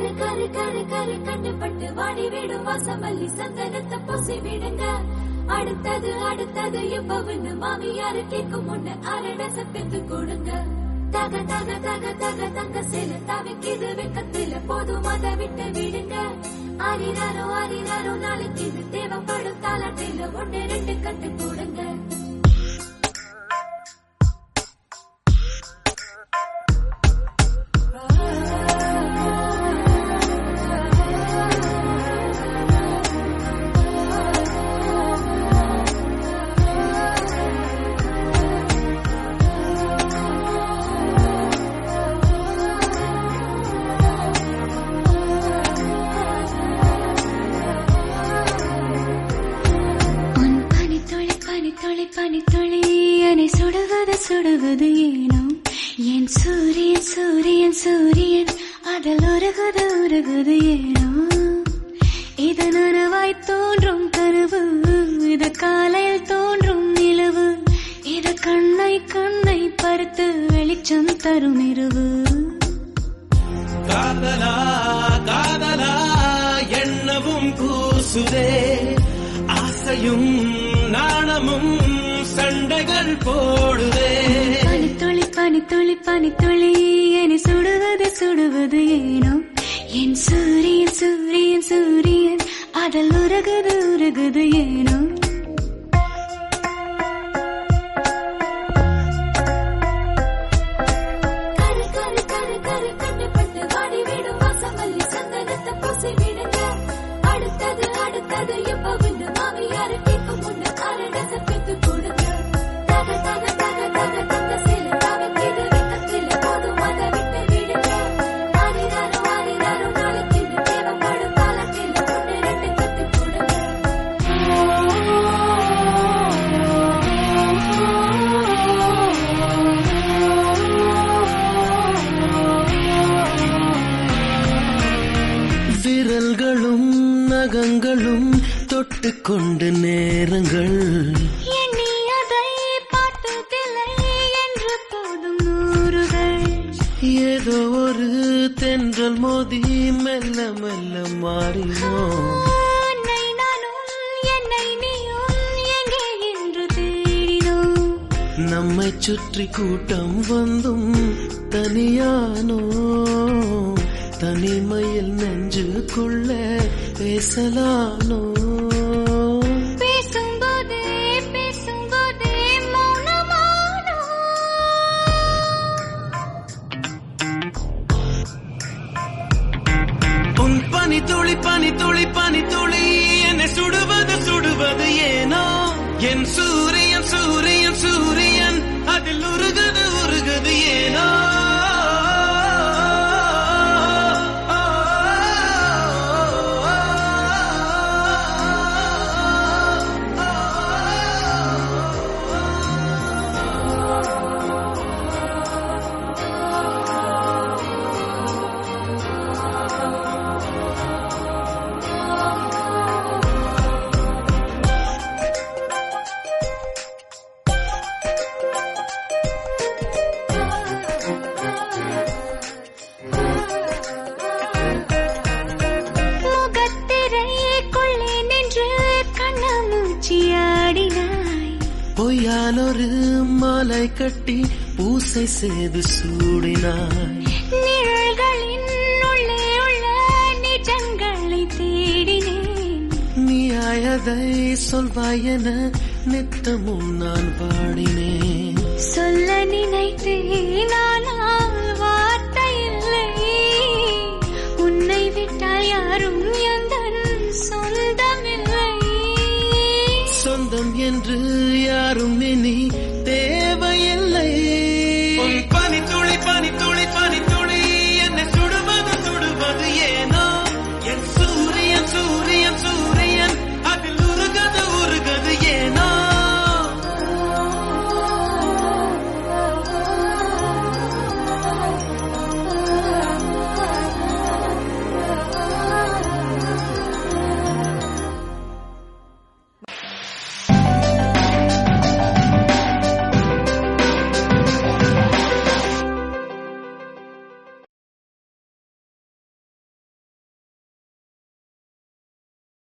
கரு கரு கரு கரு கண்டுபட்டு வாடி விடும் வாசமல்லி சந்தனத்தை பூசி விடுங்க அடுத்தது அடுத்தது எப்பவுன்னு மாமியாரு கேட்கும் முன்ன அரடச பெத்து கொடுங்க தக தக தக தக தங்க சில தவிக்குது வெக்கத்துல போதும் அதை விட்டு விடுங்க ஆறினாரோ ஆறினாரோ நாளைக்கு இது தேவைப்படும் தாலாட்டில ஒண்ணு ரெண்டு கட்டு கொடுங்க உன் பனித்துளி பனித்துளி பனித்துளி என்னை சுடுவது சுடுவது ஏனோ என் சூரியன் சூரியன் சூரியன் அதில் உருகுது உருகுது ஏனோ இது நனவாய் தோன்றும் கனவு இது காலையில் தோன்றும் நிலவு இது கண்ணை கண்ணை பருத்து வெளிச்சம் தரும் இரவு காதலா காதலா எண்ணவும் கூசுதே ஆசையும் நாணமும் சண்டைகள் போடுதே பனித்துளி பனித்துளி பனித்துளி என்னை சுடுவது சுடுவது ஏனோ என் சூரியன் சூரியன் சூரியன் அதில் உருகுது உருகுது ஏனோ கரு கரு கரு கரு கண்டுபட்டு வாடி விடும் வாசமல்லி சந்தனத்தை பூசி விடுங்க அடுத்தது அடுத்தது எப்பவுன்னு மாமியாரு கேட்கும் முன்ன அரடச பெத்து கொடுங்க தக தக தக தக தங்க சில தவிக்குது வெக்கத்துல போதும் அதை விட்டு விடுங்க ஆறினாரோ ஆறினாரோ நாளைக்கு இது தேவைப்படும் தாலாட்டில ஒண்ணு ரெண்டு கட்டு விரல்களும் நகங்களும் தொட்டுக்கொண்டு நேரங்கள் எண்ணி அதை பார்த்ததில்லை என்று போதும் நூறுகள் ஏதோ ஒரு தென்றல் மோதி மெல்ல மெல்ல மாறினோம் உன்னை நானும் என்னை நீயும் எங்கே என்று தேடினோம் நம்மை சுற்றி கூட்டம் வந்தும் தனியானோ தனிமையில் நெஞ்சுக்குள்ள பேசலானோ பேசும்போதே பேசும்போதே மௌனமானோ உன் பனி துளி பனி துளி பனி துளி என்னை சுடுவது சுடுவது ஏனோ என் சூரியன் சூரியன் சூரியன் அதில் உருகுது உருகுது ஏனோ முகத்திரைக்குள்ளே நின்று கண்ணாமூச்சியாடினாய் பொய்யால் ஒரு மாலை கட்டி பூசை செய்து சூடினாய் நிழல்களின் உள்ளே உள்ள நிஜங்களை தேடினேன் நீயாயதை சொல்வாயென நித்தமும் நான் பாடினேன் சொல்ல நினைத்தேன் ஆனால்